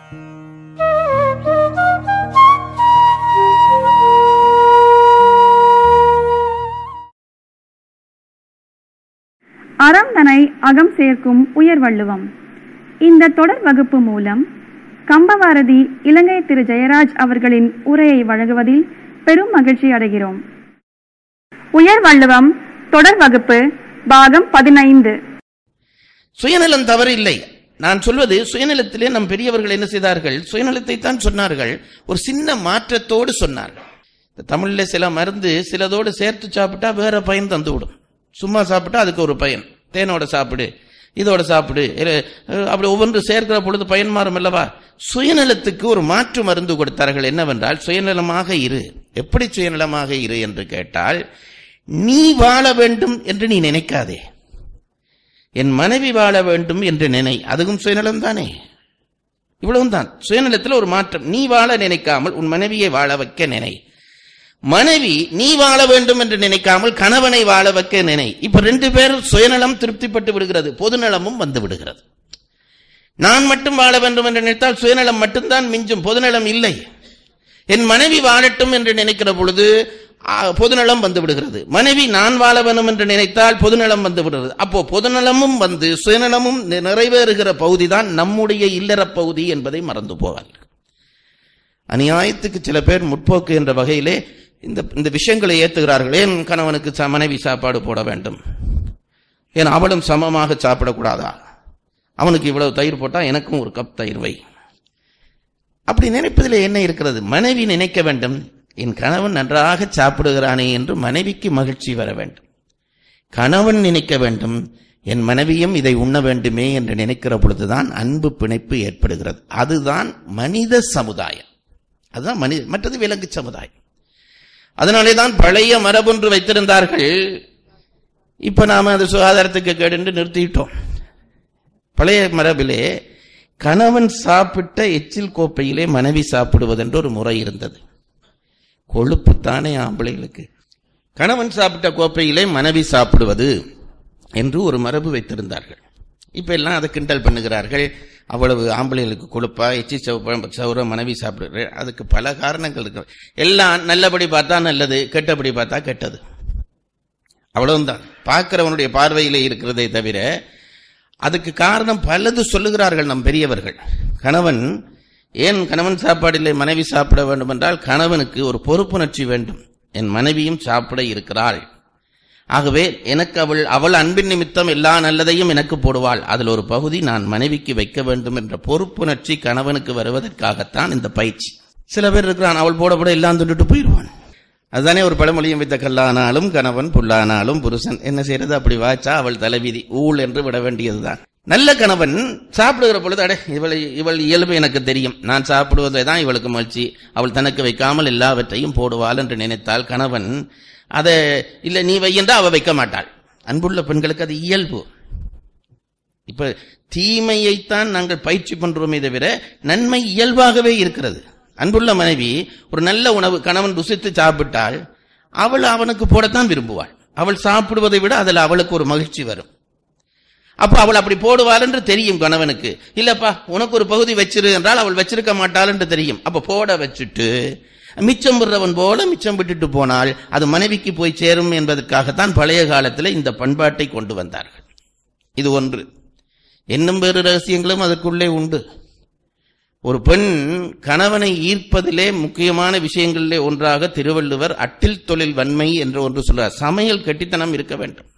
அறம் தனை அகம் சேர்க்கும் உயர் வள்ளுவம் இந்த தொடர் வகுப்பு மூலம் கம்பவாரதி இலங்கை திரு ஜெயராஜ் அவர்களின் உரையை வழங்குவதில் பெரும் மகிழ்ச்சி அடைகிறோம் உயர் வள்ளுவம் தொடர் வகுப்பு பாகம் பதினைந்து சுயநலம் தவறு இல்லை நான் சொல்வது சுயநலத்திலே நம் பெரியவர்கள் என்ன செய்தார்கள் சுயநலத்தை தான் சொன்னார்கள் ஒரு சின்ன மாற்றத்தோடு சொன்னார்கள் இந்த தமிழ்ல சில மருந்து சிலதோடு சேர்த்து சாப்பிட்டா வேற பயன் தந்து விடும் சும்மா சாப்பிட்டா அதுக்கு ஒரு பயன் தேனோட சாப்பிடு இதோட சாப்பிடு இல்ல, அஹ், அப்படி ஒவ்வொன்று சேர்க்கிற பொழுது பயன் மாறும் அல்லவா சுயநலத்துக்கு ஒரு மாற்று மருந்து கொடுத்தார்கள் என்னவென்றால் சுயநலமாக இரு எப்படி சுயநலமாக இரு என்று கேட்டால் நீ வாழ வேண்டும் என்று நீ நினைக்காதே என் மனைவி வாழ வேண்டும் என்று நினை அதுவும் சுயநலம் தானே இவ்வளவும் தான் சுயநலத்தில் ஒரு மாற்றம் நீ வாழ நினைக்காமல் உன் மனைவியை வாழ வைக்க நினை மனைவி நீ வாழ வேண்டும் என்று நினைக்காமல் கணவனை வாழ வைக்க நினை இப்ப ரெண்டு பேரும் சுயநலம் திருப்திப்பட்டு விடுகிறது பொதுநலமும் வந்து விடுகிறது நான் மட்டும் வாழ வேண்டும் என்று நினைத்தால் சுயநலம் மட்டும்தான் மிஞ்சும் பொதுநலம் இல்லை என் மனைவி வாழட்டும் என்று நினைக்கிற பொழுது ஆ, பொதுநலம் வந்து விடுகிறது மனைவி நான் வாழ வேண்டும் என்று நினைத்தால் பொதுநலம் வந்து விடுகிறது அப்போ பொதுநலமும் வந்து சுயநலமும் நி- நிறைவேறுகிற பகுதி தான் நம்முடைய இல்லற பகுதி என்பதை மறந்து போவார்கள் அநியாயத்துக்கு சில பேர் முற்போக்கு என்ற வகையிலே இந்த இந்த விஷயங்களை ஏத்துகிறார்கள் ஏன் கணவனுக்கு ச- மனைவி சாப்பாடு போட வேண்டும் ஏன் அவளும் சமமாக சாப்பிடக்கூடாதா அவனுக்கு இவ்வளவு தயிர் போட்டா எனக்கும் ஒரு கப் தயிர் வை அப்படி நினைப்பதில் என்ன இருக்கிறது மனைவி நினைக்க வேண்டும் என் கணவன் நன்றாக சாப்பிடுகிறானே என்று மனைவிக்கு மகிழ்ச்சி வர வேண்டும் கணவன் நினைக்க வேண்டும் என் மனைவியும் இதை உண்ண வேண்டுமே என்று நினைக்கிற பொழுதுதான் அன்பு பிணைப்பு ஏற்படுகிறது அதுதான் மனித சமுதாயம் அதுதான் மனித மற்றது விலங்கு சமுதாயம் அதனாலே தான் பழைய மரபொன்று வைத்திருந்தார்கள் இப்ப நாம அது சுகாதாரத்துக்கு கேடு நிறுத்திட்டோம் பழைய மரபிலே கணவன் சாப்பிட்ட எச்சில் கோப்பையிலே மனைவி சாப்பிடுவதென்று ஒரு முறை இருந்தது கொழுப்பு தானே ஆம்பளைகளுக்கு கணவன் சாப்பிட்ட கோப்பையிலே மனைவி சாப்பிடுவது என்று ஒரு மரபு வைத்திருந்தார்கள் இப்ப எல்லாம் அதை கிண்டல் பண்ணுகிறார்கள் அவ்வளவு ஆம்பளைகளுக்கு கொழுப்பா எச்சி சவுப்ப சவுர மனைவி சாப்பிடுற அதுக்கு பல காரணங்கள் இருக்கு எல்லாம் நல்லபடி பார்த்தா நல்லது கெட்டபடி பார்த்தா கெட்டது அவ்வளவுதான் பார்க்கிறவனுடைய பார்வையிலே இருக்கிறதே தவிர அதுக்கு காரணம் பலது சொல்லுகிறார்கள் நம் பெரியவர்கள் கணவன் ஏன் கணவன் சாப்பாடில்லை மனைவி சாப்பிட வேண்டும் என்றால் கணவனுக்கு ஒரு பொறுப்புணர்ச்சி வேண்டும் என் மனைவியும் சாப்பிட இருக்கிறாள் ஆகவே எனக்கு அவள் அவள் அன்பின் நிமித்தம் எல்லா நல்லதையும் எனக்கு போடுவாள் அதில் ஒரு பகுதி நான் மனைவிக்கு வைக்க வேண்டும் என்ற பொறுப்புணர்ச்சி கணவனுக்கு வருவதற்காகத்தான் இந்த பயிற்சி சில பேர் இருக்கிறான் அவள் போட போட எல்லாம் துண்டுட்டு போயிடுவான் அதுதானே ஒரு பழமொழியும் வித்த கல்லானாலும் கணவன் புல்லானாலும் புருஷன் என்ன செய்யறது அப்படி வாச்சா அவள் தலைவிதி ஊழ் என்று விட வேண்டியதுதான் நல்ல கணவன் சாப்பிடுகிற பொழுது அடே இவள் இவள் இயல்பு எனக்கு தெரியும் நான் சாப்பிடுவதை தான் இவளுக்கு மகிழ்ச்சி அவள் தனக்கு வைக்காமல் எல்லாவற்றையும் போடுவாள் என்று நினைத்தால் கணவன் அதை இல்ல நீ வையன்றா அவ வைக்க மாட்டாள் அன்புள்ள பெண்களுக்கு அது இயல்பு இப்ப தீமையைத்தான் நாங்கள் பயிற்சி பண்றோமே தவிர நன்மை இயல்பாகவே இருக்கிறது அன்புள்ள மனைவி ஒரு நல்ல உணவு கணவன் ருசித்து சாப்பிட்டால் அவள் அவனுக்கு போடத்தான் விரும்புவாள் அவள் சாப்பிடுவதை விட அதில் அவளுக்கு ஒரு மகிழ்ச்சி வரும் அப்ப அவள் அப்படி போடுவாள் என்று தெரியும் கணவனுக்கு இல்லப்பா உனக்கு ஒரு பகுதி வச்சிரு என்றால் அவள் வச்சிருக்க மாட்டாள் என்று தெரியும் அப்ப போட வச்சுட்டு மிச்சம் விடுறவன் போல மிச்சம் விட்டுட்டு போனால் அது மனைவிக்கு போய் சேரும் என்பதற்காகத்தான் பழைய காலத்தில் இந்த பண்பாட்டை கொண்டு வந்தார்கள் இது ஒன்று இன்னும் வேறு ரகசியங்களும் அதற்குள்ளே உண்டு ஒரு பெண் கணவனை ஈர்ப்பதிலே முக்கியமான விஷயங்களிலே ஒன்றாக திருவள்ளுவர் அட்டில் தொழில் வன்மை என்று ஒன்று சொல்றார் சமையல் கெட்டித்தனம் இருக்க வேண்டும்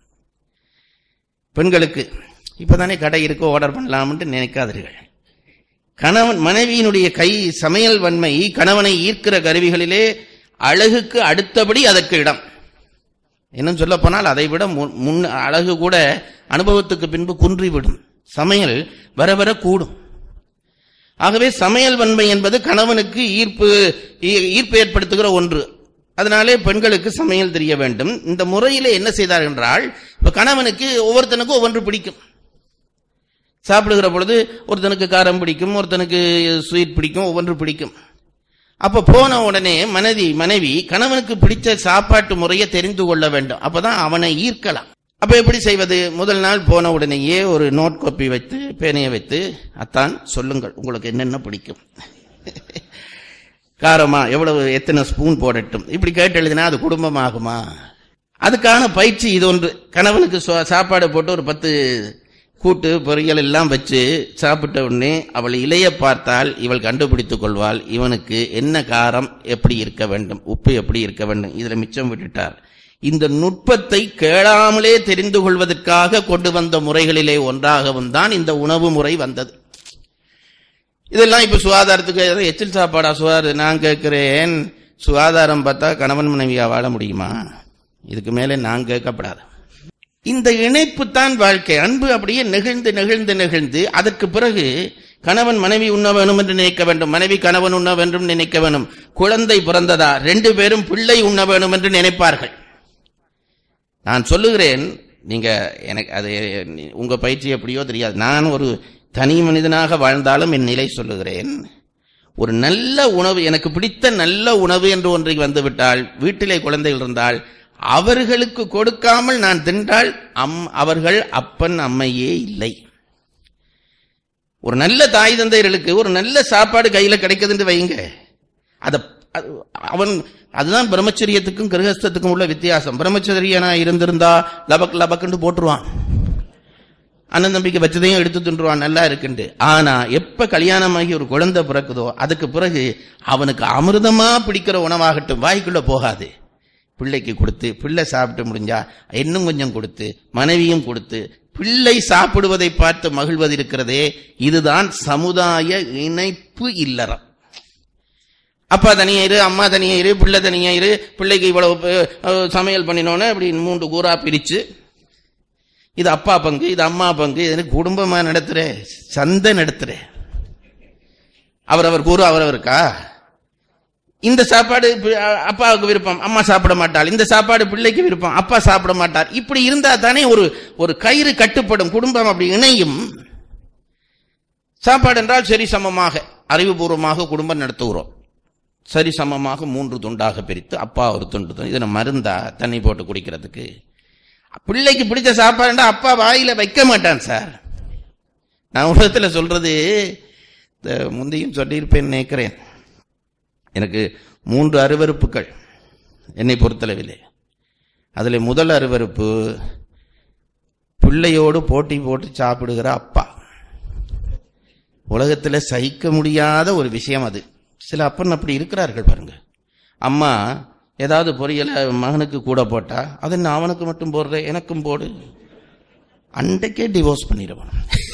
பெண்களுக்கு இப்பதானே கடை இருக்கு ஆர்டர் பண்ணலாம்னு நினைக்காதீர்கள் கணவன் மனைவியினுடைய கை சமையல் வன்மை கணவனை ஈர்க்கிற கருவிகளிலே அழகுக்கு அடுத்தபடி அதற்கு இடம் இன்னும் சொல்ல போனால் அதை விட முன் முன் அழகு கூட அனுபவத்துக்கு பின்பு குன்றிவிடும் சமையல் வர வர கூடும் ஆகவே சமையல் வன்மை என்பது கணவனுக்கு ஈர்ப்பு ஈ- ஈர்ப்பு ஏற்படுத்துகிற ஒன்று அதனாலே பெண்களுக்கு சமையல் தெரிய வேண்டும் இந்த முறையில என்ன செய்தார் என்றால் இப்ப கணவனுக்கு ஒவ்வொருத்தனுக்கும் ஒவ்வொன்று பிடிக்கும் சாப்பிடுகிற பொழுது ஒருத்தனுக்கு காரம் பிடிக்கும் ஒருத்தனுக்கு ஸ்வீட் பிடிக்கும் ஒவ்வொன்று பிடிக்கும் அப்ப போன உடனே மனைவி மனைவி கணவனுக்கு பிடிச்ச சாப்பாட்டு முறையை தெரிந்து கொள்ள வேண்டும் அப்பதான் அவனை ஈர்க்கலாம் அப்ப எப்படி செய்வது முதல் நாள் போன உடனேயே ஒரு நோட் காப்பி வைத்து பேனையை வைத்து அத்தான் சொல்லுங்கள் உங்களுக்கு என்னென்ன பிடிக்கும் காரமா எவ்வளவு எத்தனை ஸ்பூன் போடட்டும் இப்படி கேட்டு எழுதினா அது குடும்பமாகுமா அதுக்கான பயிற்சி இது ஒன்று கணவனுக்கு சோ- சாப்பாடு போட்டு ஒரு பத்து கூட்டு பொரியல் எல்லாம் வச்சு சாப்பிட்ட உடனே அவள் இலைய பார்த்தால் இவள் கண்டுபிடித்துக் கொள்வாள் இவனுக்கு என்ன காரம் எப்படி இருக்க வேண்டும் உப்பு எப்படி இருக்க வேண்டும் இதுல மிச்சம் விட்டுட்டார் இந்த நுட்பத்தை கேளாமலே தெரிந்து கொள்வதற்காக கொண்டு வந்த முறைகளிலே ஒன்றாகவும் தான் இந்த உணவு முறை வந்தது இதெல்லாம் இப்ப சுகாதாரத்துக்கு ஏதோ எச்சில் சாப்பாடா சுகாதாரம் நான் கேட்கிறேன் சுகாதாரம் பார்த்தா கணவன் மனைவியா வாழ முடியுமா இதுக்கு மேலே நான் கேட்கப்படாது இந்த இணைப்பு தான் வாழ்க்கை அன்பு அப்படியே நெகிழ்ந்து நெகிழ்ந்து நெகிழ்ந்து அதற்கு பிறகு கணவன் மனைவி உண்ண வேணும் என்று நினைக்க வேண்டும் மனைவி கணவன் உண்ண வேண்டும் நினைக்க வேண்டும் குழந்தை பிறந்ததா ரெண்டு பேரும் பிள்ளை உண்ண வேண்டும் என்று நினைப்பார்கள் நான் சொல்லுகிறேன் நீங்க எனக்கு அது நீ- உங்க பயிற்சி எப்படியோ தெரியாது நான் ஒரு தனி மனிதனாக வாழ்ந்தாலும் என் நிலை சொல்லுகிறேன் ஒரு நல்ல உணவு எனக்கு பிடித்த நல்ல உணவு என்று ஒன்றை வந்துவிட்டால் வீட்டிலே குழந்தைகள் இருந்தால் அவர்களுக்கு கொடுக்காமல் நான் தின்றால் அம் அவர்கள் அப்பன் அம்மையே இல்லை ஒரு நல்ல தாய் தந்தையர்களுக்கு ஒரு நல்ல சாப்பாடு கையில கிடைக்குதுன்னு வைங்க அத அது- அவன் அதுதான் பிரம்மச்சரியத்துக்கும் கிரகஸ்தத்துக்கும் உள்ள வித்தியாசம் பிரம்மச்சரியனா இருந்திருந்தா லபக் லபக்குன்னு போட்டுருவான் அண்ணன் தம்பிக்கு வச்சதையும் எடுத்து தின்றுவான் நல்லா இருக்குண்டு ஆனா எப்ப கல்யாணமாகி ஒரு குழந்தை பிறக்குதோ அதுக்கு பிறகு அவனுக்கு அமிர்தமா பிடிக்கிற உணவாகட்டும் வாய்க்குள்ள போகாது பிள்ளைக்கு கொடுத்து பிள்ளை சாப்பிட்டு முடிஞ்சா இன்னும் கொஞ்சம் கொடுத்து மனைவியும் கொடுத்து பிள்ளை சாப்பிடுவதை பார்த்து மகிழ்வது இருக்கிறதே இதுதான் சமுதாய இணைப்பு இல்லறம் அப்பா தனியா இரு அம்மா தனியா இரு பிள்ளை தனியா இரு பிள்ளைக்கு இவ்வளவு அஹ், சமையல் பண்ணினோன்னு அப்படி மூன்று கூறா பிரிச்சு இது அப்பா பங்கு இது அம்மா பங்கு இது குடும்பமா நடத்துற சந்தை நடத்துற அவரவர் கூறு அவரவருக்கா இந்த சாப்பாடு பி- அ- அப்பாவுக்கு விருப்பம் அம்மா சாப்பிட மாட்டாள் இந்த சாப்பாடு பிள்ளைக்கு விருப்பம் அப்பா சாப்பிட மாட்டார் இப்படி இருந்தா தானே ஒரு ஒரு கயிறு கட்டுப்படும் குடும்பம் அப்படி இணையும் சாப்பாடு என்றால் சரி சமமாக அறிவுபூர்வமாக குடும்பம் நடத்துகிறோம் சரி சமமாக மூன்று துண்டாக பிரித்து அப்பா ஒரு துண்டு துண்டு. இது மருந்தா தண்ணி போட்டு குடிக்கிறதுக்கு பிள்ளைக்கு பிடிச்ச சாப்பாடுண்டா அப்பா வாயில வைக்க மாட்டான் சார் நான் உலகத்துல சொல்றது இந்த முந்தையும் சொல்லியிருப்பேன் நினைக்கிறேன் எனக்கு மூன்று அருவருப்புகள் என்னை பொறுத்தளவிலே அதில் முதல் அருவருப்பு பிள்ளையோடு போட்டி போட்டு சாப்பிடுகிற அப்பா உலகத்தில் சகிக்க முடியாத ஒரு விஷயம் அது சில அப்பன் அப்படி இருக்கிறார்கள் பாருங்க அம்மா ஏதாவது பொரியலை மகனுக்கு கூட போட்டா அது என்ன அவனுக்கு மட்டும் போடுற எனக்கும் போடு அன்றைக்கே டிவோர்ஸ் பண்ணிடுவான்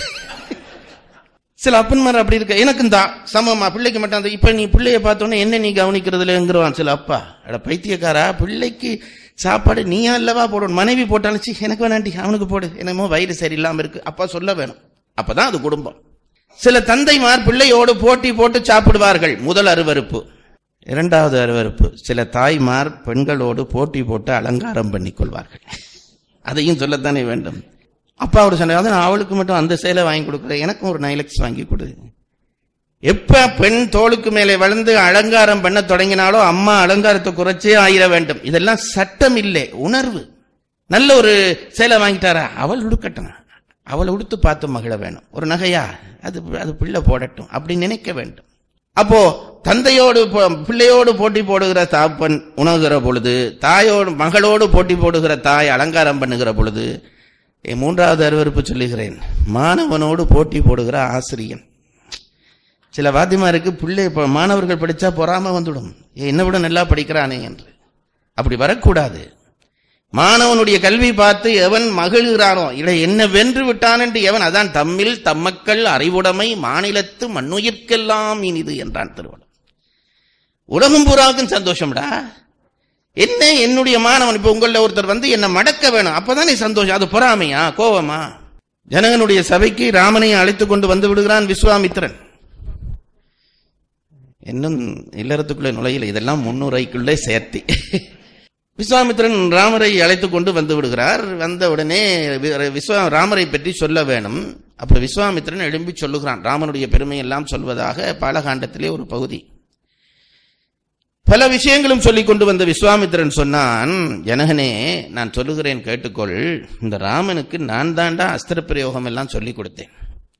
சில அப்பன்மார் அப்படி இருக்க எனக்கும் தான் சமமா பிள்ளைக்கு மட்டும் அந்த இப்ப நீ பிள்ளைய பார்த்தோன்னே என்ன நீ கவனிக்கிறதுலங்கிறவான் சில அப்பா அட பைத்தியக்காரா பிள்ளைக்கு சாப்பாடு நீயா அல்லவா போடணும் மனைவி போட்டாலும் சீ எனக்கு வேணாண்டி அவனுக்கு போடு என்னமோ வயிறு சரியில்லாம இருக்கு அப்பா சொல்ல வேணும் அப்பதான் அது குடும்பம் சில தந்தைமார் பிள்ளையோடு போட்டி போட்டு சாப்பிடுவார்கள் முதல் அருவருப்பு இரண்டாவது அருவருப்பு சில தாய்மார் பெண்களோடு போட்டி போட்டு அலங்காரம் பண்ணிக் கொள்வார்கள் அதையும் சொல்லத்தானே வேண்டும் அப்பா ஒரு சொன்ன நான் அவளுக்கு மட்டும் அந்த சேலை வாங்கி கொடுக்குறேன் எனக்கும் ஒரு நைலக்ஸ் வாங்கி கொடு எப்ப பெண் தோளுக்கு மேலே வளர்ந்து அலங்காரம் பண்ண தொடங்கினாலோ அம்மா அலங்காரத்தை குறைச்சே ஆயிர வேண்டும் இதெல்லாம் சட்டம் இல்லை உணர்வு நல்ல ஒரு சேலை வாங்கிட்டாரா அவள் உடுக்கட்டும் அவளை உடுத்து பார்த்து மகிழ வேணும் ஒரு நகையா அது அது பிள்ளை போடட்டும் அப்படி நினைக்க வேண்டும் அப்போ தந்தையோடு போ- பிள்ளையோடு போட்டி போடுகிற தாப்பன் உணவுகிற பொழுது தாயோடு மகளோடு போட்டி போடுகிற தாய் அலங்காரம் பண்ணுகிற பொழுது என் மூன்றாவது அருவருப்பு சொல்லுகிறேன் மாணவனோடு போட்டி போடுகிற ஆசிரியன் சில வாத்திமாருக்கு பிள்ளை இப்ப மாணவர்கள் படிச்சா பொறாம வந்துடும் ஏ, என்னை விட நல்லா படிக்கிறானே என்று அப்படி வரக்கூடாது மாணவனுடைய கல்வி பார்த்து எவன் மகிழ்கிறானோ இல்லை என்ன வென்று விட்டான் என்று எவன் அதான் தம்மில் தம்மக்கள் அறிவுடைமை மாநிலத்து மண்ணுயிர்க்கெல்லாம் இனிது என்றான் திருவள்ளுவர் உலகம் பூராவுக்கும் சந்தோஷம்டா என்ன என்னுடைய மாணவன் இப்ப உங்கள ஒருத்தர் வந்து என்ன மடக்க வேணும் அப்பதானே சந்தோஷம் அது பொறாமையா கோவமா ஜனகனுடைய சபைக்கு ராமனை அழைத்துக் கொண்டு வந்து விடுகிறான் விஸ்வாமித்திரன் இன்னும் இல்லறத்துக்குள்ளே நுழையில இதெல்லாம் முன்னுரைக்குள்ளே சேர்த்தி விஸ்வாமித்திரன் ராமரை அழைத்துக் கொண்டு வந்து விடுகிறார் வந்த உடனே வி- விஸ்வா ராமரை பற்றி சொல்ல வேணும் அப்ப விஸ்வாமித்திரன் எழும்பி சொல்லுகிறான் ராமனுடைய பெருமை எல்லாம் சொல்வதாக பாலகாண்டத்திலே ஒரு பகுதி பல விஷயங்களும் சொல்லிக் கொண்டு வந்த விஸ்வாமித்திரன் சொன்னான் ஜனகனே நான் சொல்லுகிறேன் கேட்டுக்கொள் இந்த ராமனுக்கு நான் தாண்டா அஸ்திர பிரயோகம் எல்லாம் சொல்லிக் கொடுத்தேன்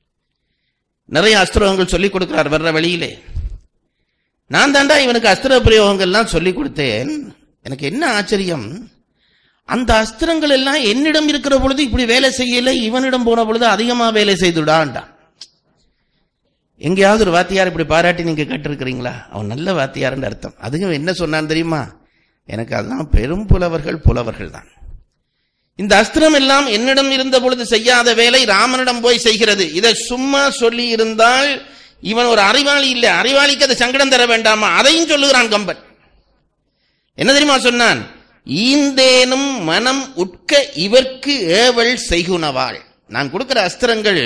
நிறைய அஸ்திரங்கள் சொல்லிக் கொடுக்கிறார் வர்ற வழியிலே நான் தாண்டா இவனுக்கு அஸ்திர பிரயோகங்கள்லாம் சொல்லிக் கொடுத்தேன் எனக்கு என்ன ஆச்சரியம் அந்த அஸ்திரங்கள் எல்லாம் என்னிடம் இருக்கிற பொழுது இப்படி வேலை செய்யல இவனிடம் போன பொழுது அதிகமா வேலை செய்துடான்டான் எங்கேயாவது ஒரு வாத்தியார் இப்படி பாராட்டி நீங்க கேட்டிருக்கிறீங்களா அவன் நல்ல வாத்தியார்னு அர்த்தம் அதுவும் என்ன சொன்னான் தெரியுமா எனக்கு அதெல்லாம் பெரும் புலவர்கள் புலவர்கள் தான் இந்த அஸ்திரம் எல்லாம் என்னிடம் இருந்த பொழுது செய்யாத வேலை ராமனிடம் போய் செய்கிறது இதை சும்மா சொல்லி இருந்தால் இவன் ஒரு அறிவாளி இல்லை அறிவாளிக்கு அது சங்கடம் தர வேண்டாமா அதையும் சொல்லுகிறான் கம்பன் என்ன தெரியுமா சொன்னான் ஈந்தேனும் மனம் உட்க இவர்க்கு ஏவல் செய்குனவாள் நான் கொடுக்கிற அஸ்திரங்கள்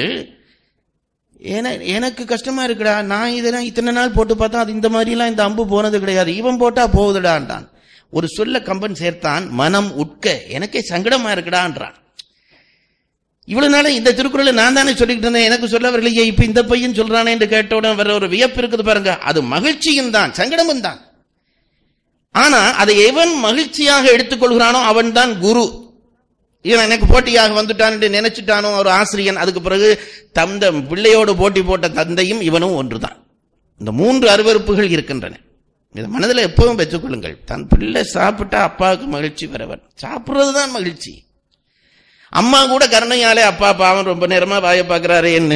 என- எனக்கு கஷ்டமா இருக்குடா நான் இதெல்லாம் இத்தனை நாள் போட்டு பார்த்தா அது இந்த மாதிரிலாம் இந்த அம்பு போனது கிடையாது இவன் போட்டா போகுதுடான்றான் ஒரு சொல்ல கம்பன் சேர்த்தான் மனம் உட்க எனக்கே சங்கடமா இருக்குடான்றான் இவ்வளவு நாள் இந்த திருக்குறளை நான் தானே சொல்லிக்கிட்டு இருந்தேன் எனக்கு சொல்ல வரலையே இப்ப இந்த பையன் சொல்றானே என்று கேட்டவுடன் வர ஒரு வியப்பு இருக்குது பாருங்க அது மகிழ்ச்சியும் தான் சங்கடமும் தான் ஆனா அதை எவன் மகிழ்ச்சியாக எடுத்துக்கொள்கிறானோ அவன் தான் குரு இவன் எனக்கு போட்டியாக வந்துட்டான் என்று நினைச்சிட்டானோ ஒரு ஆசிரியன் அதுக்கு பிறகு தந்த பிள்ளையோடு போட்டி போட்ட தந்தையும் இவனும் ஒன்றுதான் இந்த மூன்று அருவருப்புகள் இருக்கின்றன இதை மனதில் எப்பவும் வச்சுக்கொள்ளுங்கள் தன் பிள்ளை சாப்பிட்டா அப்பாவுக்கு மகிழ்ச்சி வரவன் சாப்பிடுறது தான் மகிழ்ச்சி அம்மா கூட கருணையாலே அப்பா பாவம் ரொம்ப நேரமா வாய பார்க்கிறாரேன்னு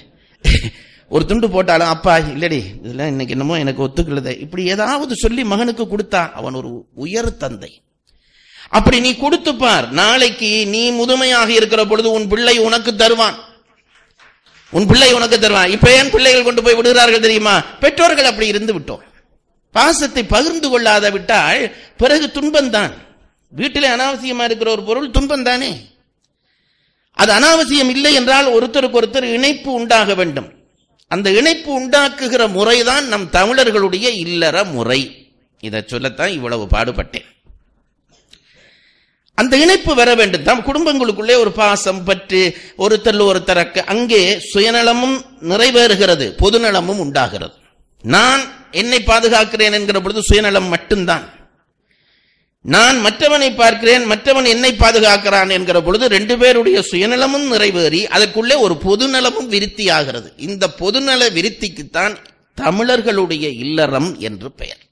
ஒரு துண்டு போட்டாலும் அப்பா இல்லடி இதெல்லாம் இன்னைக்கு என்னமோ எனக்கு ஒத்துக்கலதே இப்படி ஏதாவது சொல்லி மகனுக்கு கொடுத்தா அவன் ஒரு உயர் தந்தை அப்படி நீ கொடுத்து பார் நாளைக்கு நீ முதுமையாக இருக்கிற பொழுது உன் பிள்ளை உனக்கு தருவான் உன் பிள்ளை உனக்கு தருவான் இப்ப ஏன் பிள்ளைகள் கொண்டு போய் விடுகிறார்கள் தெரியுமா பெற்றோர்கள் அப்படி இருந்து விட்டோம் பாசத்தை பகிர்ந்து கொள்ளாத விட்டால் பிறகு துன்பம்தான் வீட்டிலே அனாவசியமா இருக்கிற ஒரு பொருள் துன்பம் தானே அது அனாவசியம் இல்லை என்றால் ஒருத்தருக்கு ஒருத்தர் இணைப்பு உண்டாக வேண்டும் அந்த இணைப்பு உண்டாக்குகிற முறைதான் நம் தமிழர்களுடைய இல்லற முறை இதை சொல்லத்தான் இவ்வளவு பாடுபட்டேன் அந்த இணைப்பு வர வேண்டும் தம் குடும்பங்களுக்குள்ளே ஒரு பாசம் பற்று ஒருத்தர் ஒருத்தரக்கு அங்கே சுயநலமும் நிறைவேறுகிறது பொதுநலமும் உண்டாகிறது நான் என்னை பாதுகாக்கிறேன் என்கிற பொழுது சுயநலம் மட்டும்தான் நான் மற்றவனை பார்க்கிறேன் மற்றவன் என்னை பாதுகாக்கிறான் என்கிற பொழுது ரெண்டு பேருடைய சுயநலமும் நிறைவேறி அதற்குள்ளே ஒரு பொதுநலமும் விருத்தி ஆகிறது இந்த பொதுநல விருத்திக்குத்தான் தமிழர்களுடைய இல்லறம் என்று பெயர்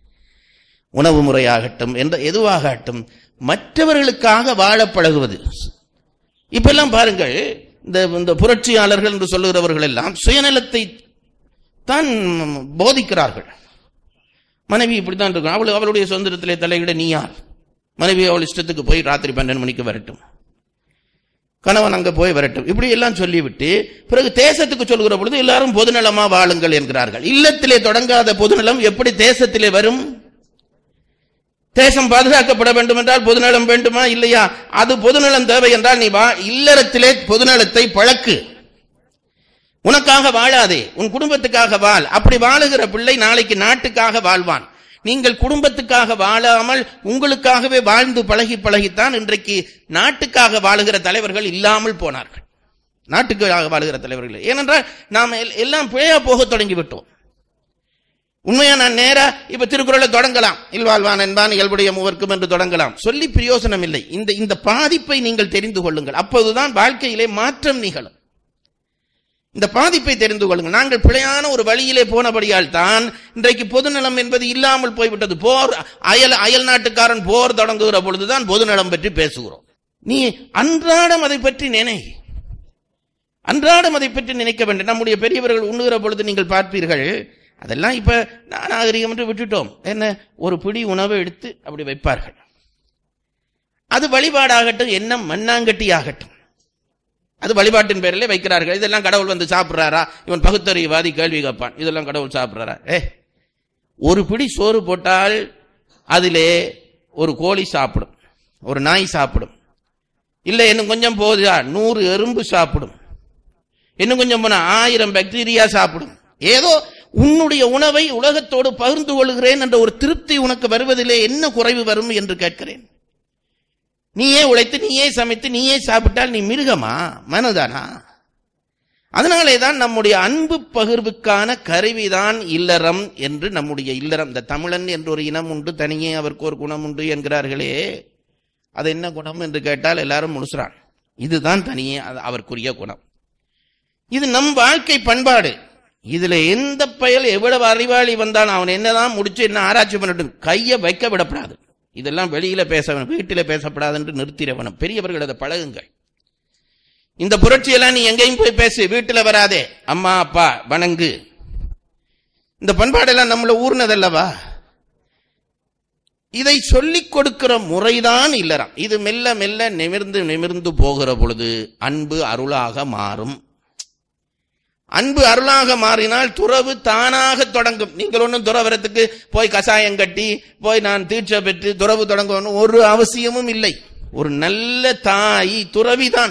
உணவு முறையாகட்டும் என்ற எதுவாகட்டும் மற்றவர்களுக்காக வாழ பழகுவது இப்பெல்லாம் பாருங்கள் இந்த இந்த புரட்சியாளர்கள் என்று சொல்லுகிறவர்கள் எல்லாம் சுயநலத்தை தான் போதிக்கிறார்கள் மனைவி இப்படித்தான் இருக்கும் அவள் அவளுடைய சுதந்திரத்திலே தலையிட நீ யார் மனைவி அவள் இஷ்டத்துக்கு போய் ராத்திரி பன்னெண்டு மணிக்கு வரட்டும் கணவன் அங்க போய் வரட்டும் இப்படி எல்லாம் சொல்லிவிட்டு பிறகு தேசத்துக்கு சொல்கிற பொழுது எல்லாரும் பொதுநலமா வாழுங்கள் என்கிறார்கள் இல்லத்திலே தொடங்காத பொதுநலம் எப்படி தேசத்திலே வரும் தேசம் பாதுகாக்கப்பட வேண்டும் என்றால் பொதுநலம் வேண்டுமா இல்லையா அது பொதுநலம் தேவை என்றால் நீ வா இல்லறத்திலே பொதுநலத்தை பழக்கு உனக்காக வாழாதே உன் குடும்பத்துக்காக வாழ் அப்படி வாழுகிற பிள்ளை நாளைக்கு நாட்டுக்காக வாழ்வான் நீங்கள் குடும்பத்துக்காக வாழாமல் உங்களுக்காகவே வாழ்ந்து பழகி பழகித்தான் இன்றைக்கு நாட்டுக்காக வாழுகிற தலைவர்கள் இல்லாமல் போனார்கள் நாட்டுக்காக வாழுகிற தலைவர்கள் ஏனென்றால் நாம் எல்- எல்லாம் பிழையா போக தொடங்கி விட்டோம் உண்மையா நான் நேரா இப்ப திருக்குறளை தொடங்கலாம் இல்வாழ்வான் என்பான் இயல்புடைய மூவர்க்கும் என்று தொடங்கலாம் சொல்லி பிரயோசனம் இல்லை இந்த இந்த பாதிப்பை நீங்கள் தெரிந்து கொள்ளுங்கள் அப்போதுதான் வாழ்க்கையிலே மாற்றம் நிகழும் இந்த பாதிப்பை தெரிந்து கொள்ளுங்கள் நாங்கள் பிழையான ஒரு வழியிலே போனபடியால் தான் இன்றைக்கு பொதுநலம் என்பது இல்லாமல் போய்விட்டது போர் அயல் அயல் நாட்டுக்காரன் போர் தொடங்குகிற பொழுதுதான் பொதுநலம் பற்றி பேசுகிறோம் நீ அன்றாடம் அதை பற்றி நினை அன்றாடம் அதை பற்றி நினைக்க வேண்டும் நம்முடைய பெரியவர்கள் உண்ணுகிற பொழுது நீங்கள் பார்ப்பீர்கள் அதெல்லாம் இப்ப நாகரிகம் என்று விட்டுட்டோம் என்ன ஒரு பிடி உணவை எடுத்து அப்படி வைப்பார்கள் அது வழிபாடாகட்டும் என்ன மண்ணாங்கட்டி ஆகட்டும் அது வழிபாட்டின் பேரிலே வைக்கிறார்கள் இதெல்லாம் கடவுள் வந்து சாப்பிடுறாரா இவன் பகுத்தறிவாதி கேள்வி கேட்பான் இதெல்லாம் கடவுள் சாப்பிடுறாரா ஏ ஒரு பிடி சோறு போட்டால் அதிலே ஒரு கோழி சாப்பிடும் ஒரு நாய் சாப்பிடும் இல்லை இன்னும் கொஞ்சம் போதா நூறு எறும்பு சாப்பிடும் இன்னும் கொஞ்சம் போனா ஆயிரம் பாக்டீரியா சாப்பிடும் ஏதோ உன்னுடைய உணவை உலகத்தோடு பகிர்ந்து கொள்கிறேன் என்ற ஒரு திருப்தி உனக்கு வருவதிலே என்ன குறைவு வரும் என்று கேட்கிறேன் நீயே உழைத்து நீயே சமைத்து நீயே சாப்பிட்டால் நீ மிருகமா மனதானா அதனாலே தான் நம்முடைய அன்பு பகிர்வுக்கான கருவிதான் இல்லறம் என்று நம்முடைய இல்லறம் இந்த தமிழன் என்ற ஒரு இனம் உண்டு தனியே அவருக்கு ஒரு குணம் உண்டு என்கிறார்களே அது என்ன குணம் என்று கேட்டால் எல்லாரும் முழுசுறான் இதுதான் தனியே அது அவருக்குரிய குணம் இது நம் வாழ்க்கை பண்பாடு இதுல எந்த பயல் எவ்வளவு அறிவாளி வந்தான் அவன் என்னதான் முடிச்சு என்ன ஆராய்ச்சி பண்ணட்டும் கையை வைக்க விடப்படாது இதெல்லாம் வெளியில பேச வேணும் வீட்டில பேசப்படாது என்று நிறுத்திட வேணும் பெரியவர்கள் அதை பழகுங்கள் இந்த புரட்சியெல்லாம் நீ எங்கேயும் போய் பேசு வீட்டுல வராதே அம்மா அப்பா வணங்கு இந்த பண்பாடெல்லாம் நம்மள ஊர்னதல்லவா இதை சொல்லிக் கொடுக்கிற முறைதான் இல்லறம் இது மெல்ல மெல்ல நிமிர்ந்து நிமிர்ந்து போகிற பொழுது அன்பு அருளாக மாறும் அன்பு அருளாக மாறினால் துறவு தானாக தொடங்கும் நீங்கள் ஒன்றும் துறவரத்துக்கு போய் கசாயம் கட்டி போய் நான் தீட்சை பெற்று துறவு தொடங்கணும் ஒரு அவசியமும் இல்லை ஒரு நல்ல தாய் துறவிதான்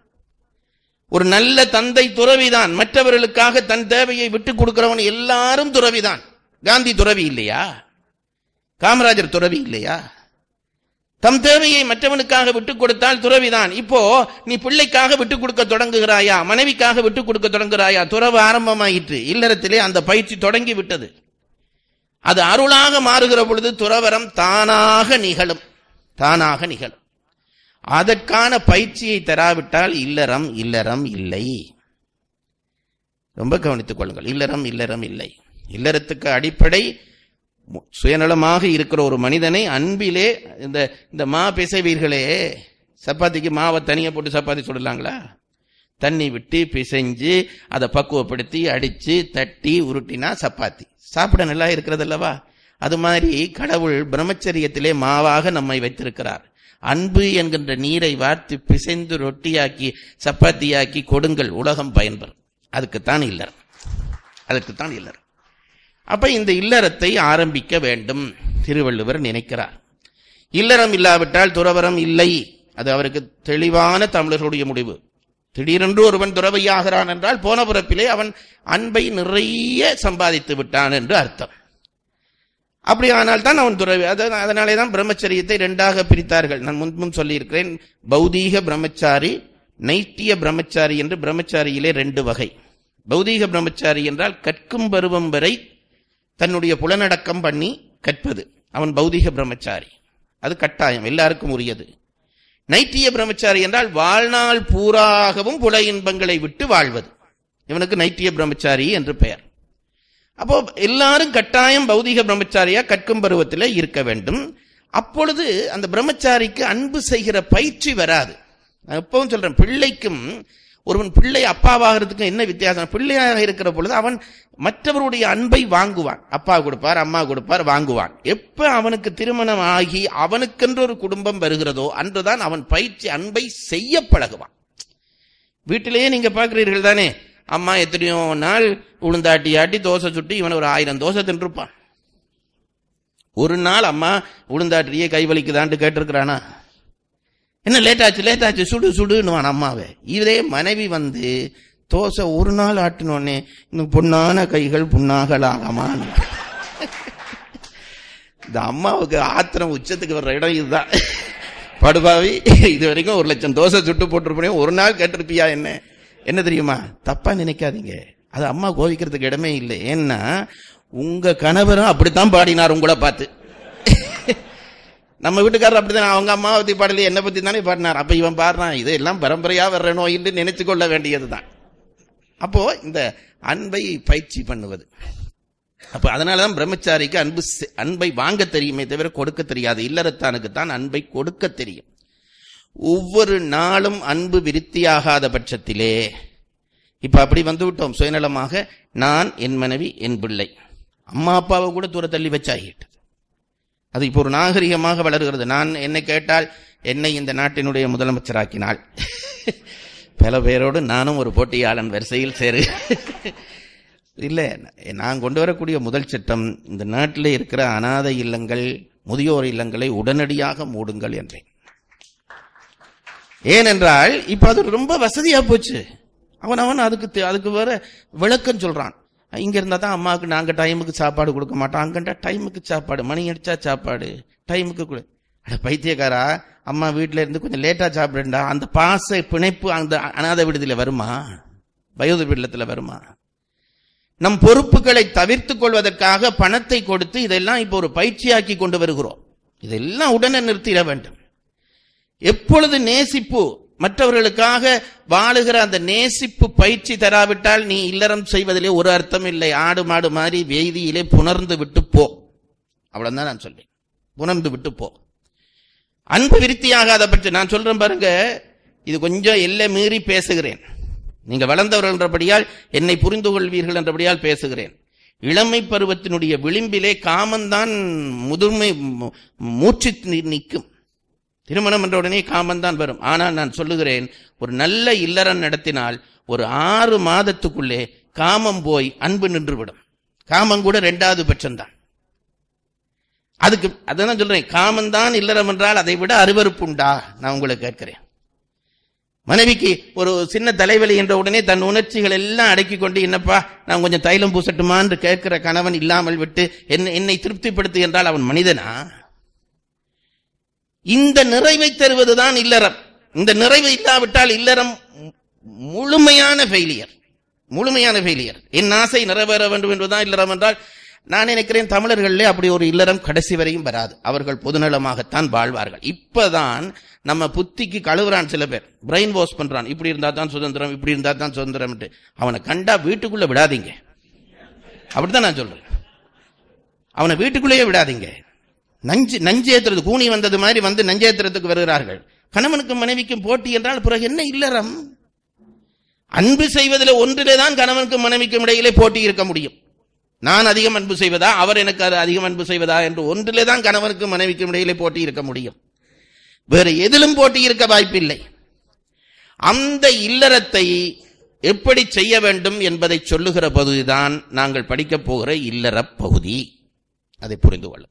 ஒரு நல்ல தந்தை துறவிதான் மற்றவர்களுக்காக தன் தேவையை விட்டுக் கொடுக்கிறவன் எல்லாரும் துறவிதான் காந்தி துறவி இல்லையா காமராஜர் துறவி இல்லையா தம் தேவையை மற்றவனுக்காக விட்டுக் கொடுத்தால் துறவிதான் இப்போ நீ பிள்ளைக்காக விட்டுக் கொடுக்க தொடங்குகிறாயா மனைவிக்காக விட்டுக் கொடுக்க தொடங்குகிறாயா துறவு ஆரம்பமாயிற்று இல்லறத்திலே அந்த பயிற்சி தொடங்கி விட்டது அது அருளாக மாறுகிற பொழுது துறவரம் தானாக நிகழும் தானாக நிகழும் அதற்கான பயிற்சியை தராவிட்டால் இல்லறம் இல்லறம் இல்லை ரொம்ப கவனித்துக் கொள்ளுங்கள் இல்லறம் இல்லறம் இல்லை இல்லறத்துக்கு அடிப்படை மு- சுயநலமாக இருக்கிற ஒரு மனிதனை அன்பிலே இந்த இந்த மா பிசைவீர்களே சப்பாத்திக்கு மாவை தனியா போட்டு சப்பாத்தி சுடலாங்களா தண்ணி விட்டு பிசைஞ்சு அதை பக்குவப்படுத்தி அடிச்சு தட்டி உருட்டினா சப்பாத்தி சாப்பிட நல்லா இருக்கிறது அல்லவா அது மாதிரி கடவுள் பிரம்மச்சரியத்திலே மாவாக நம்மை வைத்திருக்கிறார் அன்பு என்கின்ற நீரை வார்த்து பிசைந்து ரொட்டியாக்கி சப்பாத்தியாக்கி கொடுங்கள் உலகம் பயன்பெறும் அதுக்குத்தான் இல்லறம் அதுக்குத்தான் இல்லறம் அப்ப இந்த இல்லறத்தை ஆரம்பிக்க வேண்டும் திருவள்ளுவர் நினைக்கிறார் இல்லறம் இல்லாவிட்டால் துறவரம் இல்லை அது அவருக்கு தெளிவான தமிழர்களுடைய முடிவு திடீரென்று ஒருவன் துறவையாகிறான் என்றால் போன பிறப்பிலே அவன் அன்பை நிறைய சம்பாதித்து விட்டான் என்று அர்த்தம் அப்படி ஆனால் தான் அவன் துறவி அத- அதனாலே தான் பிரம்மச்சரியத்தை இரண்டாக பிரித்தார்கள் நான் முன்பும் சொல்லியிருக்கிறேன் பௌதீக பிரம்மச்சாரி நைட்டிய பிரம்மச்சாரி என்று பிரம்மச்சாரியிலே ரெண்டு வகை பௌதீக பிரம்மச்சாரி என்றால் கற்கும் பருவம் வரை தன்னுடைய புலனடக்கம் பண்ணி கற்பது அவன் பௌதீக பிரம்மச்சாரி அது கட்டாயம் எல்லாருக்கும் உரியது நைட்டிய பிரம்மச்சாரி என்றால் வாழ்நாள் பூராகவும் புல இன்பங்களை விட்டு வாழ்வது இவனுக்கு நைட்டிய பிரம்மச்சாரி என்று பெயர் அப்போ எல்லாரும் கட்டாயம் பௌதிக பிரம்மச்சாரியா கற்கும் பருவத்தில் இருக்க வேண்டும் அப்பொழுது அந்த பிரம்மச்சாரிக்கு அன்பு செய்கிற பயிற்சி வராது நான் எப்பவும் சொல்றேன் பிள்ளைக்கும் ஒருவன் பிள்ளை அப்பாவாகிறதுக்கு என்ன வித்தியாசம் பிள்ளையாக இருக்கிற பொழுது அவன் மற்றவருடைய அன்பை வாங்குவான் அப்பா கொடுப்பார் அம்மா கொடுப்பார் வாங்குவான் எப்ப அவனுக்கு திருமணம் ஆகி அவனுக்கென்று ஒரு குடும்பம் வருகிறதோ அன்றுதான் அவன் பயிற்சி அன்பை செய்ய பழகுவான் வீட்டிலேயே நீங்க பார்க்கிறீர்கள் தானே அம்மா எத்தனையோ நாள் உளுந்தாட்டி ஆட்டி தோசை சுட்டு இவன் ஒரு ஆயிரம் தோசை தின்றுப்பான் ஒரு நாள் அம்மா உளுந்தாட்டியே கை வலிக்குதான்ட்டு கேட்டிருக்கிறானா என்ன லேட் ஆச்சு லேட் ஆச்சு சுடு சுடுன்னுவான் அம்மாவை இதே மனைவி வந்து தோசை ஒரு நாள் ஆட்டினோடனே இந்த பொண்ணான கைகள் புண்ணாகலாகமான் இந்த அம்மாவுக்கு ஆத்திரம் உச்சத்துக்கு வர்ற இடம் இதுதான் படுபாவி இது வரைக்கும் ஒரு லட்சம் தோசை சுட்டு போட்டிருப்பேன் ஒரு நாள் கேட்டிருப்பியா என்ன என்ன தெரியுமா தப்பா நினைக்காதீங்க அது அம்மா கோவிக்கிறதுக்கு இடமே இல்லை ஏன்னா உங்க கணவரும் அப்படித்தான் பாடினார் உங்களை பார்த்து நம்ம வீட்டுக்காரர் அப்படிதான் அவங்க அம்மாவை பத்தி பாடல என்ன பத்தி தானே பாடினார் அப்ப இவன் பாடுறான் இது எல்லாம் பரம்பரையா வர்ற நோய் என்று நினைச்சு கொள்ள வேண்டியதுதான் அப்போ இந்த அன்பை பயிற்சி பண்ணுவது அப்ப அதனாலதான் பிரம்மச்சாரிக்கு அன்பு செ- அன்பை வாங்க தெரியுமே தவிர கொடுக்க தெரியாது இல்லறத்தானுக்கு தான் அன்பை கொடுக்க தெரியும் ஒவ்வொரு நாளும் அன்பு விருத்தியாகாத பட்சத்திலே இப்ப அப்படி வந்து விட்டோம் சுயநலமாக நான் என் மனைவி என் பிள்ளை அம்மா அப்பாவை கூட தூர தள்ளி வச்சாகிட்டது அது இப்போ ஒரு நாகரிகமாக வளர்கிறது நான் என்னை கேட்டால் என்னை இந்த நாட்டினுடைய முதலமைச்சராக்கினாள் பல பேரோடு நானும் ஒரு போட்டியாளன் வரிசையில் சேரு இல்ல நான் கொண்டு வரக்கூடிய முதல் சட்டம் இந்த நாட்டில் இருக்கிற அனாதை இல்லங்கள் முதியோர் இல்லங்களை உடனடியாக மூடுங்கள் என்றேன் ஏனென்றால் இப்ப அது ரொம்ப வசதியா போச்சு அவன் அவன் அதுக்கு தே- அதுக்கு வேற விளக்கம் சொல்றான் இங்க இருந்தா தான் அம்மாவுக்கு நாங்க டைமுக்கு சாப்பாடு கொடுக்க மாட்டோம் அங்கண்டா டைமுக்கு சாப்பாடு மணி அடிச்சா சாப்பாடு டைமுக்கு கொடு அட பைத்தியக்காரா அம்மா வீட்ல இருந்து கொஞ்சம் லேட்டா சாப்பிடுண்டா அந்த பாச பிணைப்பு அந்த அனாதை விடுதியில வருமா வயோதிப இல்லத்துல வருமா நம் பொறுப்புகளை தவிர்த்துக் கொள்வதற்காக பணத்தை கொடுத்து இதெல்லாம் இப்போ ஒரு பயிற்சியாக்கி கொண்டு வருகிறோம் இதெல்லாம் உடனே நிறுத்திட வேண்டும் எப்பொழுது நேசிப்பு மற்றவர்களுக்காக வாழுகிற அந்த நேசிப்பு பயிற்சி தராவிட்டால் நீ இல்லறம் செய்வதிலே ஒரு அர்த்தம் இல்லை ஆடு மாடு மாதிரி வேதியிலே புணர்ந்து விட்டு போ அவ்வளவுதான் நான் சொல்றேன் புணர்ந்து விட்டு போ அன்பு விருத்தியாகாத பட்சம் நான் சொல்றேன் பாருங்க இது கொஞ்சம் எல்லை மீறி பேசுகிறேன் நீங்க வளர்ந்தவர்கள் என்றபடியால் என்னை புரிந்து கொள்வீர்கள் என்றபடியால் பேசுகிறேன் இளமை பருவத்தினுடைய விளிம்பிலே காமந்தான் முதுமை மு- மூச்சு நி- நிற்கும் திருமணம் என்ற உடனே காமந்தான் வரும் ஆனால் நான் சொல்லுகிறேன் ஒரு நல்ல இல்லறம் நடத்தினால் ஒரு ஆறு மாதத்துக்குள்ளே காமம் போய் அன்பு நின்றுவிடும் காமம் கூட ரெண்டாவது பட்சம்தான் அதுக்கு அதான் சொல்றேன் காமந்தான் இல்லறம் என்றால் அதை விட அருவருப்பு உண்டா நான் உங்களை கேட்கிறேன் மனைவிக்கு ஒரு சின்ன தலைவலி என்ற உடனே தன் உணர்ச்சிகள் எல்லாம் அடக்கி கொண்டு என்னப்பா நான் கொஞ்சம் தைலம் பூசட்டுமா என்று கேட்கிற கணவன் இல்லாமல் விட்டு என்னை என்னை திருப்திப்படுத்து என்றால் அவன் மனிதனா இந்த நிறைவை தருவதுதான் இல்லறம் இந்த நிறைவு இல்லாவிட்டால் இல்லறம் மு- முழுமையான ஃபெயிலியர் முழுமையான ஃபெயிலியர் என் ஆசை நிறைவேற வேண்டும் என்பதுதான் இல்லறம் என்றால் நான் நினைக்கிறேன் தமிழர்களே அப்படி ஒரு இல்லறம் கடைசி வரையும் வராது அவர்கள் பொதுநலமாகத்தான் வாழ்வார்கள் இப்பதான் நம்ம புத்திக்கு கழுவுறான் சில பேர் பிரெயின் வாஷ் பண்றான் இப்படி இருந்தா தான் சுதந்திரம் இப்படி இருந்தா தான் சுதந்திரம் அவனை கண்டா வீட்டுக்குள்ள விடாதீங்க அப்படித்தான் நான் சொல்றேன் அவனை வீட்டுக்குள்ளேயே விடாதீங்க நஞ்சு நஞ்சு ஏத்துறது கூனி வந்தது மாதிரி வந்து நஞ்சு ஏத்துறதுக்கு வருகிறார்கள் கணவனுக்கும் மனைவிக்கும் போட்டி என்றால் பிறகு என்ன இல்லறம் அன்பு செய்வதில் ஒன்றிலே தான் கணவனுக்கும் மனைவிக்கும் இடையிலே போட்டி இருக்க முடியும் நான் அதிகம் அன்பு செய்வதா அவர் எனக்கு அது அதிகம் அன்பு செய்வதா என்று ஒன்றிலே தான் கணவனுக்கும் மனைவிக்கும் இடையிலே போட்டி இருக்க முடியும் வேறு எதிலும் போட்டி இருக்க வாய்ப்பில்லை அந்த இல்லறத்தை எப்படி செய்ய வேண்டும் என்பதை சொல்லுகிற பகுதிதான் நாங்கள் படிக்கப் போகிற இல்லற பகுதி அதை புரிந்து கொள்ளும்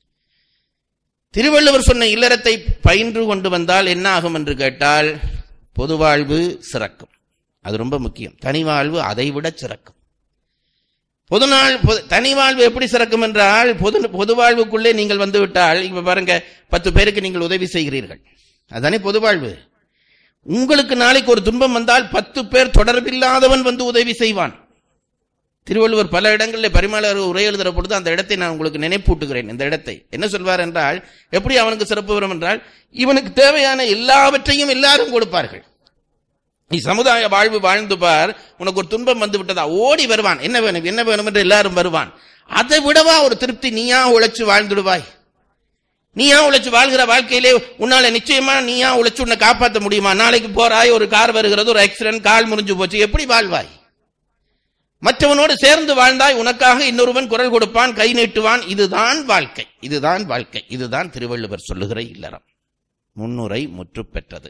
திருவள்ளுவர் சொன்ன இல்லறத்தை பயின்று கொண்டு வந்தால் என்ன ஆகும் என்று கேட்டால் பொதுவாழ்வு சிறக்கும் அது ரொம்ப முக்கியம் தனிவாழ்வு அதைவிட சிறக்கும் பொதுநாள் பொது- தனிவாழ்வு எப்படி சிறக்கும் என்றால் பொது பொதுவாழ்வுக்குள்ளே நீங்கள் வந்து விட்டால் இப்ப பாருங்க பத்து பேருக்கு நீங்கள் உதவி செய்கிறீர்கள் அதானே பொதுவாழ்வு உங்களுக்கு நாளைக்கு ஒரு துன்பம் வந்தால் பத்து பேர் தொடர்பில்லாதவன் வந்து உதவி செய்வான் திருவள்ளுவர் பல இடங்களில் பரிமாளர் உரை எழுதுற பொழுது அந்த இடத்தை நான் உங்களுக்கு நினைப்பூட்டுகிறேன் இந்த இடத்தை என்ன சொல்வார் என்றால் எப்படி அவனுக்கு சிறப்பு வரும் என்றால் இவனுக்கு தேவையான எல்லாவற்றையும் எல்லாரும் கொடுப்பார்கள் நீ சமுதாய வாழ்வு வாழ்ந்து பார் உனக்கு ஒரு துன்பம் வந்து விட்டதா ஓடி வருவான் என்ன வேணும் என்ன வேணும் என்று எல்லாரும் வருவான் அதை விடவா ஒரு திருப்தி நீயா உழைச்சு வாழ்ந்துடுவாய் நீயா உழைச்சு வாழ்கிற வாழ்க்கையிலே உன்னால நிச்சயமா நீயா உழைச்சு உன்னை காப்பாற்ற முடியுமா நாளைக்கு போறாய் ஒரு கார் வருகிறது ஒரு ஆக்சிடென்ட் கால் முறிஞ்சு போச்சு எப்படி வாழ்வாய் மற்றவனோடு சேர்ந்து வாழ்ந்தாய் உனக்காக இன்னொருவன் குரல் கொடுப்பான் கை நீட்டுவான் இதுதான் வாழ்க்கை இதுதான் வாழ்க்கை இதுதான் திருவள்ளுவர் சொல்லுகிற இல்லறம் முன்னுரை முற்று பெற்றது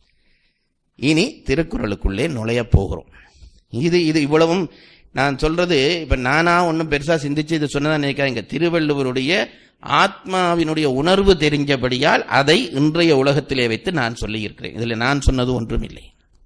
இனி திருக்குறளுக்குள்ளே நுழைய போகிறோம் இது இது இவ்வளவும் நான் சொல்றது இப்ப நானா ஒன்றும் பெருசா சிந்திச்சு இது சொன்னதா நினைக்காதீங்க திருவள்ளுவருடைய ஆத்மாவினுடைய உணர்வு தெரிஞ்சபடியால் அதை இன்றைய உலகத்திலே வைத்து நான் சொல்லியிருக்கிறேன் இதுல நான் சொன்னது ஒன்றும் இல்லை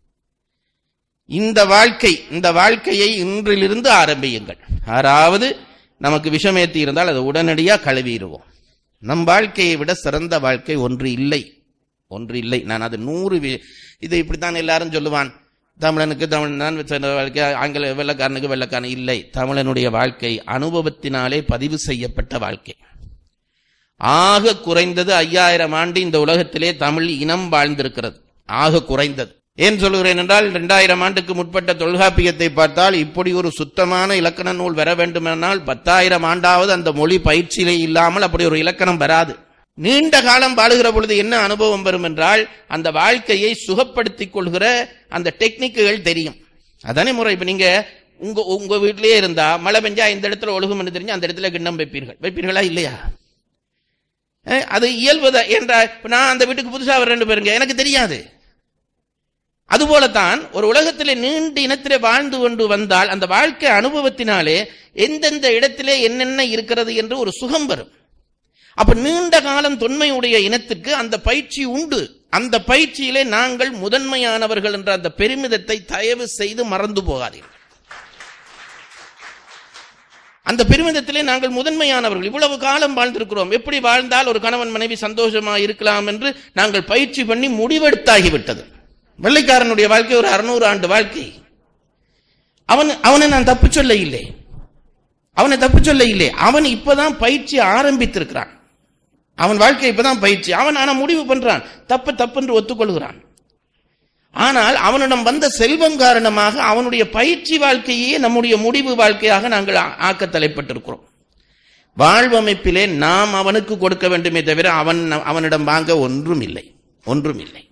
இந்த வாழ்க்கை இந்த வாழ்க்கையை இன்றிலிருந்து ஆரம்பியுங்கள் யாராவது நமக்கு விஷமேத்தி இருந்தால் அதை உடனடியா கழுவிடுவோம் நம் வாழ்க்கையை விட சிறந்த வாழ்க்கை ஒன்று இல்லை ஒன்று இல்லை நான் அது நூறு வி- இது இப்படித்தான் எல்லாரும் சொல்லுவான் தமிழனுக்கு தமிழன் தான் சிறந்த வாழ்க்கை ஆங்கில வெள்ளக்காரனுக்கு வெள்ளக்காரன் இல்லை தமிழனுடைய வாழ்க்கை அனுபவத்தினாலே பதிவு செய்யப்பட்ட வாழ்க்கை ஆக குறைந்தது ஐயாயிரம் ஆண்டு இந்த உலகத்திலே தமிழ் இனம் வாழ்ந்திருக்கிறது ஆக குறைந்தது ஏன் சொல்கிறேன் என்றால் இரண்டாயிரம் ஆண்டுக்கு முற்பட்ட தொல்காப்பியத்தை பார்த்தால் இப்படி ஒரு சுத்தமான இலக்கண நூல் வர வேண்டுமானால் பத்தாயிரம் ஆண்டாவது அந்த மொழி பயிற்சியிலே இல்லாமல் அப்படி ஒரு இலக்கணம் வராது நீண்ட காலம் வாழுகிற பொழுது என்ன அனுபவம் வரும் என்றால் அந்த வாழ்க்கையை சுகப்படுத்திக் கொள்கிற அந்த டெக்னிக்குகள் தெரியும் அதானே முறை இப்ப நீங்க உங்க உங்க வீட்டிலேயே இருந்தா மழை பெஞ்சா இந்த இடத்துல ஒழுகும் என்று தெரிஞ்சு அந்த இடத்துல கிண்ணம் வைப்பீர்கள் வைப்பீர்களா இல்லையா அஹ், அது இயல்புதான் என்ற இப்ப நான் அந்த வீட்டுக்கு புதுசா வர பாருங்க எனக்கு தெரியாது அதுபோலத்தான் ஒரு உலகத்திலே நீண்ட இனத்திலே வாழ்ந்து கொண்டு வந்தால் அந்த வாழ்க்கை அனுபவத்தினாலே எந்தெந்த இடத்திலே என்னென்ன இருக்கிறது என்று ஒரு சுகம் வரும் அப்ப நீண்ட காலம் தொன்மையுடைய இனத்துக்கு அந்த பயிற்சி உண்டு அந்த பயிற்சியிலே நாங்கள் முதன்மையானவர்கள் என்ற அந்த பெருமிதத்தை தயவு செய்து மறந்து போகாதீர்கள் அந்த பெருமிதத்திலே நாங்கள் முதன்மையானவர்கள் இவ்வளவு காலம் வாழ்ந்திருக்கிறோம் எப்படி வாழ்ந்தால் ஒரு கணவன் மனைவி சந்தோஷமா இருக்கலாம் என்று நாங்கள் பயிற்சி பண்ணி முடிவெடுத்தாகிவிட்டது வெள்ளைக்காரனுடைய வாழ்க்கை ஒரு அறுநூறு ஆண்டு வாழ்க்கை அவன் அவனை நான் தப்பு சொல்ல இல்லை அவனை தப்பு சொல்ல இல்லை அவன் இப்பதான் பயிற்சி ஆரம்பித்திருக்கிறான் அவன் வாழ்க்கை இப்பதான் பயிற்சி அவன் ஆனா முடிவு பண்றான் தப்பு தப்பு என்று ஒத்துக்கொள்கிறான் ஆனால் அவனிடம் வந்த செல்வம் காரணமாக அவனுடைய பயிற்சி வாழ்க்கையே நம்முடைய முடிவு வாழ்க்கையாக நாங்கள் ஆ- ஆக்க தலைப்பட்டிருக்கிறோம் வாழ்வமைப்பிலே நாம் அவனுக்கு கொடுக்க வேண்டுமே தவிர அவன் அவனிடம் வாங்க ஒன்றும் இல்லை ஒன்றும் இல்லை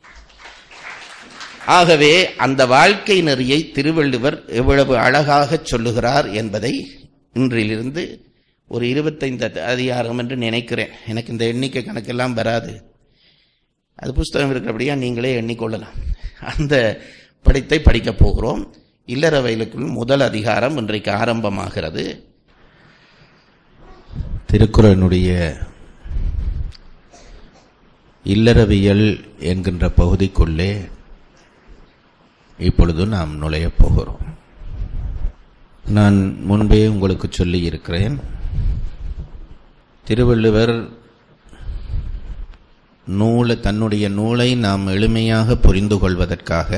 ஆகவே அந்த வாழ்க்கை நெறியை திருவள்ளுவர் எவ்வளவு அழகாக சொல்லுகிறார் என்பதை இன்றிலிருந்து ஒரு இருபத்தைந்து அதிகாரம் என்று நினைக்கிறேன் எனக்கு இந்த எண்ணிக்கை கணக்கெல்லாம் வராது அது புஸ்தகம் இருக்கிறபடியா நீங்களே எண்ணிக்கொள்ளலாம் அந்த படித்தை படிக்கப் போகிறோம் இல்லறவைகளுக்குள் முதல் அதிகாரம் இன்றைக்கு ஆரம்பமாகிறது திருக்குறளுடைய இல்லறவியல் என்கின்ற பகுதிக்குள்ளே இப்பொழுது நாம் நுழையப் போகிறோம் நான் முன்பே உங்களுக்கு சொல்லி இருக்கிறேன் திருவள்ளுவர் நூலை தன்னுடைய நூலை நாம் எளிமையாக புரிந்து கொள்வதற்காக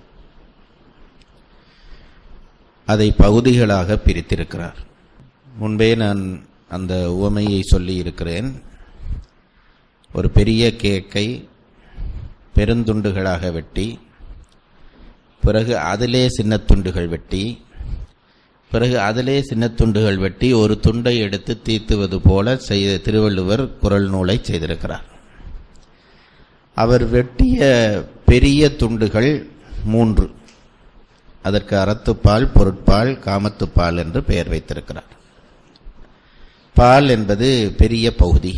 அதை பகுதிகளாக பிரித்திருக்கிறார் முன்பே நான் அந்த உவமையை சொல்லி இருக்கிறேன் ஒரு பெரிய கேக்கை பெருந்துண்டுகளாக வெட்டி பிறகு அதிலே சின்ன துண்டுகள் வெட்டி பிறகு அதிலே சின்ன துண்டுகள் வெட்டி ஒரு துண்டை எடுத்து தீர்த்துவது போல செய்த திருவள்ளுவர் குரல் நூலை செய்திருக்கிறார் அவர் வெட்டிய பெரிய துண்டுகள் மூன்று அதற்கு அறத்துப்பால் பொருட்பால் காமத்துப்பால் என்று பெயர் வைத்திருக்கிறார் பால் என்பது பெரிய பகுதி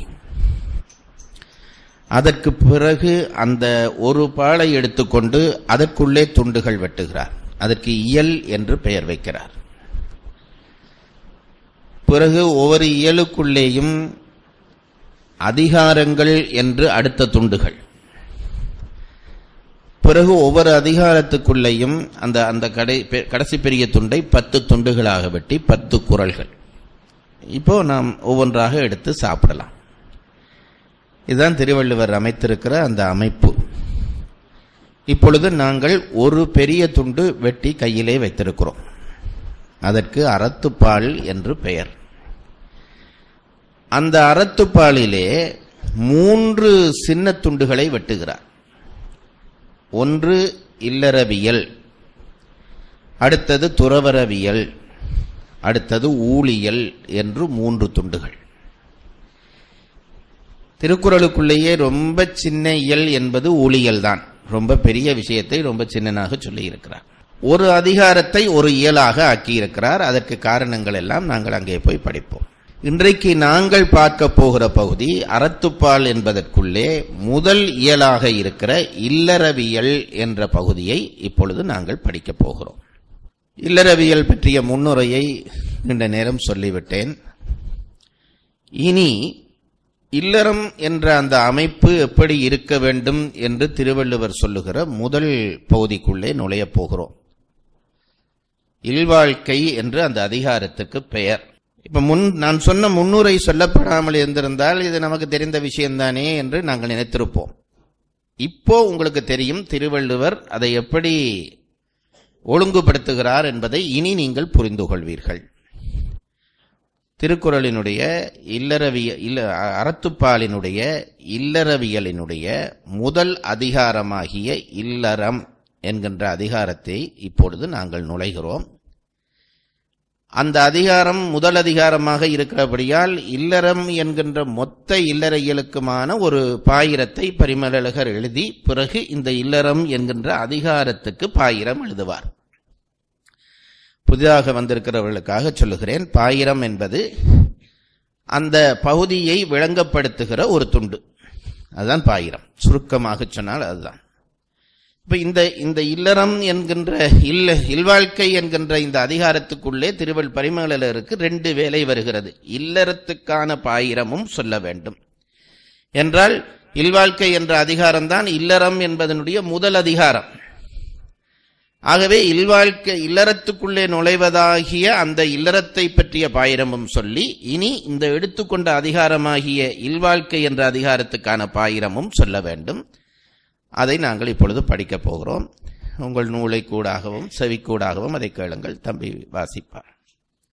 அதற்கு பிறகு அந்த ஒரு பாலை எடுத்துக்கொண்டு அதற்குள்ளே துண்டுகள் வெட்டுகிறார் அதற்கு இயல் என்று பெயர் வைக்கிறார் பிறகு ஒவ்வொரு இயலுக்குள்ளேயும் அதிகாரங்கள் என்று அடுத்த துண்டுகள் பிறகு ஒவ்வொரு அதிகாரத்துக்குள்ளேயும் அந்த அந்த கடை பெ- கடைசி பெரிய துண்டை பத்து துண்டுகளாக வெட்டி பத்து குறள்கள் இப்போ நாம் ஒவ்வொன்றாக எடுத்து சாப்பிடலாம் இதுதான் திருவள்ளுவர் அமைத்திருக்கிற அந்த அமைப்பு இப்பொழுது நாங்கள் ஒரு பெரிய துண்டு வெட்டி கையிலே வைத்திருக்கிறோம் அதற்கு அறத்துப்பால் என்று பெயர் அந்த அறத்துப்பாலிலே மூன்று சின்ன துண்டுகளை வெட்டுகிறார் ஒன்று இல்லறவியல் அடுத்தது துறவரவியல் அடுத்தது ஊழியல் என்று மூன்று துண்டுகள் திருக்குறளுக்குள்ளேயே ரொம்ப சின்ன இயல் என்பது ஊழியல் தான் ரொம்ப பெரிய விஷயத்தை ரொம்ப சின்னனாக சொல்லி இருக்கிறார் ஒரு அதிகாரத்தை ஒரு இயலாக ஆக்கியிருக்கிறார் அதற்கு காரணங்கள் எல்லாம் நாங்கள் அங்கே போய் படிப்போம் இன்றைக்கு நாங்கள் பார்க்க போகிற பகுதி அறத்துப்பால் என்பதற்குள்ளே முதல் இயலாக இருக்கிற இல்லறவியல் என்ற பகுதியை இப்பொழுது நாங்கள் படிக்கப் போகிறோம் இல்லறவியல் பற்றிய முன்னுரையை நீண்ட நேரம் சொல்லிவிட்டேன் இனி இல்லறம் என்ற அந்த அமைப்பு எப்படி இருக்க வேண்டும் என்று திருவள்ளுவர் சொல்லுகிற முதல் பகுதிக்குள்ளே நுழையப் போகிறோம் இல்வாழ்க்கை என்று அந்த அதிகாரத்துக்கு பெயர் இப்ப முன் நான் சொன்ன முன்னுரை சொல்லப்படாமல் இருந்திருந்தால் இது நமக்கு தெரிந்த விஷயம்தானே என்று நாங்கள் நினைத்திருப்போம் இப்போ உங்களுக்கு தெரியும் திருவள்ளுவர் அதை எப்படி ஒழுங்குபடுத்துகிறார் என்பதை இனி நீங்கள் புரிந்து கொள்வீர்கள் திருக்குறளினுடைய இல்லறவிய இல்ல அறத்துப்பாலினுடைய இல்லறவியலினுடைய முதல் அதிகாரமாகிய இல்லறம் என்கின்ற அதிகாரத்தை இப்பொழுது நாங்கள் நுழைகிறோம் அந்த அதிகாரம் முதல் அதிகாரமாக இருக்கிறபடியால் இல்லறம் என்கின்ற மொத்த இல்லறையலுக்குமான ஒரு பாயிரத்தை பரிமலகர் எழுதி பிறகு இந்த இல்லறம் என்கின்ற அதிகாரத்துக்கு பாயிரம் எழுதுவார் புதிதாக வந்திருக்கிறவர்களுக்காக சொல்லுகிறேன் பாயிரம் என்பது அந்த பகுதியை விளங்கப்படுத்துகிற ஒரு துண்டு அதுதான் பாயிரம் சுருக்கமாக சொன்னால் அதுதான் இப்ப இந்த இந்த இல்லறம் என்கின்ற இல்ல இல்வாழ்க்கை என்கின்ற இந்த அதிகாரத்துக்குள்ளே திருவள் பரிமளருக்கு ரெண்டு வேலை வருகிறது இல்லறத்துக்கான பாயிரமும் சொல்ல வேண்டும் என்றால் இல்வாழ்க்கை என்ற அதிகாரம்தான் இல்லறம் என்பதனுடைய முதல் அதிகாரம் ஆகவே இல்வாழ்க்கை இல்லறத்துக்குள்ளே நுழைவதாகிய அந்த இல்லறத்தை பற்றிய பாயிரமும் சொல்லி இனி இந்த எடுத்துக்கொண்ட அதிகாரமாகிய இல்வாழ்க்கை என்ற அதிகாரத்துக்கான பாயிரமும் சொல்ல வேண்டும் அதை நாங்கள் இப்பொழுது படிக்கப் போகிறோம் உங்கள் நூலை கூடாகவும் செவிக்கூடாகவும் அதை கேளுங்கள் தம்பி வாசிப்பார்